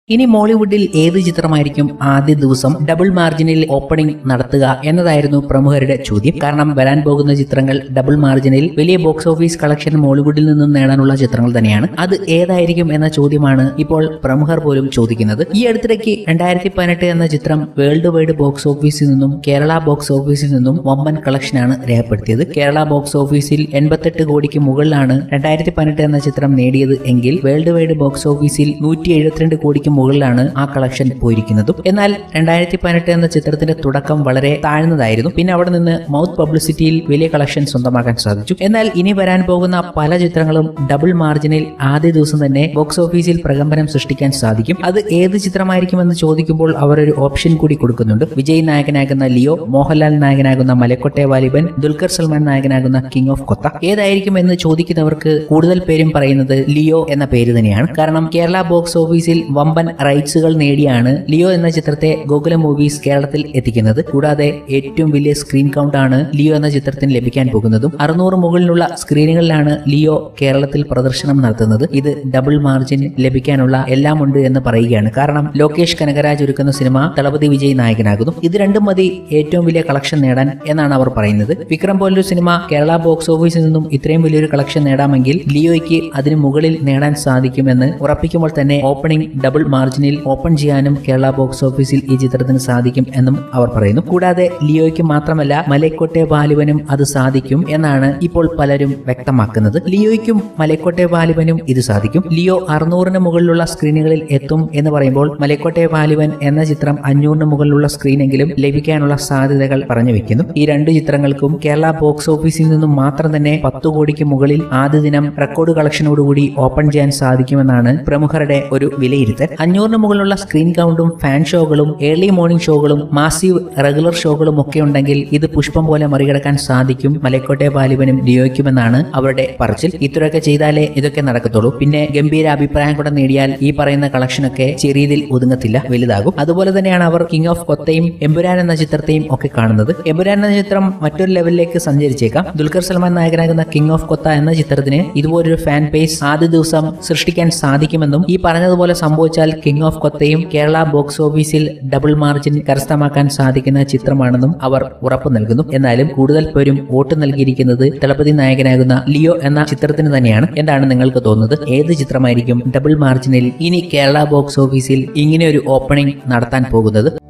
ഇനി മോളിവുഡിൽ ഏത് ചിത്രമായിരിക്കും ആദ്യ ദിവസം ഡബിൾ മാർജിനിൽ ഓപ്പണിംഗ് നടത്തുക എന്നതായിരുന്നു പ്രമുഖരുടെ ചോദ്യം കാരണം വരാൻ പോകുന്ന ചിത്രങ്ങൾ ഡബിൾ മാർജിനിൽ വലിയ ബോക്സ് ഓഫീസ് കളക്ഷൻ മോളിവുഡിൽ നിന്നും നേടാനുള്ള ചിത്രങ്ങൾ തന്നെയാണ് അത് ഏതായിരിക്കും എന്ന ചോദ്യമാണ് ഇപ്പോൾ പ്രമുഖർ പോലും ചോദിക്കുന്നത് ഈ അടുത്തിടയ്ക്ക് രണ്ടായിരത്തി പതിനെട്ട് എന്ന ചിത്രം വേൾഡ് വൈഡ് ബോക്സ് ഓഫീസിൽ നിന്നും കേരള ബോക്സ് ഓഫീസിൽ നിന്നും വമ്പൻ കളക്ഷനാണ് രേഖപ്പെടുത്തിയത് കേരള ബോക്സ് ഓഫീസിൽ എൺപത്തെട്ട് കോടിക്ക് മുകളിലാണ് രണ്ടായിരത്തി പതിനെട്ട് എന്ന ചിത്രം നേടിയത് എങ്കിൽ വേൾഡ് വൈഡ് ബോക്സ് ഓഫീസിൽ നൂറ്റി എഴുപത്തിരണ്ട് കോടിക്ക് മുകളിലാണ് ആ കളക്ഷൻ പോയിരിക്കുന്നതും എന്നാൽ രണ്ടായിരത്തി പതിനെട്ട് എന്ന ചിത്രത്തിന്റെ തുടക്കം വളരെ താഴ്ന്നതായിരുന്നു പിന്നെ അവിടെ നിന്ന് മൗത്ത് പബ്ലിസിറ്റിയിൽ വലിയ കളക്ഷൻ സ്വന്തമാക്കാൻ സാധിച്ചു എന്നാൽ ഇനി വരാൻ പോകുന്ന പല ചിത്രങ്ങളും ഡബിൾ മാർജിനിൽ ആദ്യ ദിവസം തന്നെ ബോക്സ് ഓഫീസിൽ പ്രകമ്പനം സൃഷ്ടിക്കാൻ സാധിക്കും അത് ഏത് ചിത്രമായിരിക്കുമെന്ന് ചോദിക്കുമ്പോൾ അവർ ഒരു ഓപ്ഷൻ കൂടി കൊടുക്കുന്നുണ്ട് വിജയ് നായകനാകുന്ന ലിയോ മോഹൻലാൽ നായകനാകുന്ന മലക്കോട്ടെ വാലിബൻ ദുൽഖർ സൽമാൻ നായകനാകുന്ന കിങ് ഓഫ് കൊത്ത ഏതായിരിക്കും എന്ന് ചോദിക്കുന്നവർക്ക് കൂടുതൽ പേരും പറയുന്നത് ലിയോ എന്ന പേര് തന്നെയാണ് കാരണം കേരള ബോക്സ് ഓഫീസിൽ വമ്പൻ റൈറ്റ്സുകൾ നേടിയാണ് ലിയോ എന്ന ചിത്രത്തെ ഗോകുല മൂവീസ് കേരളത്തിൽ എത്തിക്കുന്നത് കൂടാതെ ഏറ്റവും വലിയ സ്ക്രീൻ കൗണ്ട് ആണ് ലിയോ എന്ന ചിത്രത്തിന് ലഭിക്കാൻ പോകുന്നതും അറുന്നൂറ് മുകളിലുള്ള സ്ക്രീനുകളിലാണ് ലിയോ കേരളത്തിൽ പ്രദർശനം നടത്തുന്നത് ഇത് ഡബിൾ മാർജിൻ ലഭിക്കാനുള്ള എല്ലാം ഉണ്ട് എന്ന് പറയുകയാണ് കാരണം ലോകേഷ് കനകരാജ് ഒരുക്കുന്ന സിനിമ തളപതി വിജയ് നായകനാകുന്നു ഇത് രണ്ടും മതി ഏറ്റവും വലിയ കളക്ഷൻ നേടാൻ എന്നാണ് അവർ പറയുന്നത് വിക്രം പോലൊരു സിനിമ കേരള ബോക്സ് ഓഫീസിൽ നിന്നും ഇത്രയും വലിയൊരു കളക്ഷൻ നേടാമെങ്കിൽ ലിയോയ്ക്ക് അതിന് മുകളിൽ നേടാൻ സാധിക്കുമെന്ന് ഉറപ്പിക്കുമ്പോൾ തന്നെ ഓപ്പണിംഗ് ഡബിൾ മാർജിനിൽ ഓപ്പൺ ചെയ്യാനും കേരള ബോക്സ് ഓഫീസിൽ ഈ ചിത്രത്തിന് സാധിക്കും എന്നും അവർ പറയുന്നു കൂടാതെ ലിയോയ്ക്ക് മാത്രമല്ല മലക്കോട്ടെ ബാലുവനും അത് സാധിക്കും എന്നാണ് ഇപ്പോൾ പലരും വ്യക്തമാക്കുന്നത് ലിയോയ്ക്കും മലക്കോട്ടെ ബാലുവനും ഇത് സാധിക്കും ലിയോ അറുന്നൂറിന് മുകളിലുള്ള സ്ക്രീനുകളിൽ എത്തും എന്ന് പറയുമ്പോൾ മലക്കോട്ടെ ബാലുവൻ എന്ന ചിത്രം അഞ്ഞൂറിന് മുകളിലുള്ള സ്ക്രീനെങ്കിലും ലഭിക്കാനുള്ള സാധ്യതകൾ പറഞ്ഞു വെക്കുന്നു ഈ രണ്ട് ചിത്രങ്ങൾക്കും കേരള ബോക്സ് ഓഫീസിൽ നിന്നും മാത്രം തന്നെ പത്തു കോടിക്ക് മുകളിൽ ആദ്യ ദിനം റെക്കോർഡ് കളക്ഷനോടുകൂടി ഓപ്പൺ ചെയ്യാൻ സാധിക്കുമെന്നാണ് പ്രമുഖരുടെ ഒരു വിലയിരുത്തൽ അഞ്ഞൂറിന് മുകളിലുള്ള സ്ക്രീൻ കൗണ്ടും ഫാൻ ഷോകളും ഏർലി മോർണിംഗ് ഷോകളും മാസീവ് റെഗുലർ ഷോകളും ഒക്കെ ഉണ്ടെങ്കിൽ ഇത് പുഷ്പം പോലെ മറികടക്കാൻ സാധിക്കും മലക്കോട്ടെ ബാലിബനും ലിയോയ്ക്കുമെന്നാണ് അവരുടെ പറച്ചിൽ ഇത്രയൊക്കെ ചെയ്താലേ ഇതൊക്കെ നടക്കത്തുള്ളൂ പിന്നെ ഗംഭീര അഭിപ്രായം കൂടെ നേടിയാൽ ഈ പറയുന്ന കളക്ഷനൊക്കെ ചെറിയതിൽ ഒതുങ്ങത്തില്ല വലുതാകും അതുപോലെ തന്നെയാണ് അവർ കിങ് ഓഫ് കൊത്തയും എമ്പുരാൻ എന്ന ചിത്രത്തെയും ഒക്കെ കാണുന്നത് എമ്പുരാൻ എന്ന ചിത്രം മറ്റൊരു ലെവലിലേക്ക് സഞ്ചരിച്ചേക്കാം ദുൽഖർ സൽമാൻ നായകനാകുന്ന കിങ് ഓഫ് കൊത്ത എന്ന ചിത്രത്തിന് ഇതുപോലൊരു ഫാൻ പേസ് ആദ്യ ദിവസം സൃഷ്ടിക്കാൻ സാധിക്കുമെന്നും ഈ പറഞ്ഞതുപോലെ സംഭവിച്ചാൽ കിങ് ഓഫ് കൊത്തയും കേരള ബോക്സ് ഓഫീസിൽ ഡബിൾ മാർജിൻ കരസ്ഥമാക്കാൻ സാധിക്കുന്ന ചിത്രമാണെന്നും അവർ ഉറപ്പു നൽകുന്നു എന്നാലും കൂടുതൽ പേരും വോട്ട് നൽകിയിരിക്കുന്നത് ദളപതി നായകനാകുന്ന ലിയോ എന്ന ചിത്രത്തിന് തന്നെയാണ് എന്താണ് നിങ്ങൾക്ക് തോന്നുന്നത് ഏത് ചിത്രമായിരിക്കും ഡബിൾ മാർജിനിൽ ഇനി കേരള ബോക്സ് ഓഫീസിൽ ഇങ്ങനെ ഒരു ഓപ്പണിംഗ് നടത്താൻ പോകുന്നത്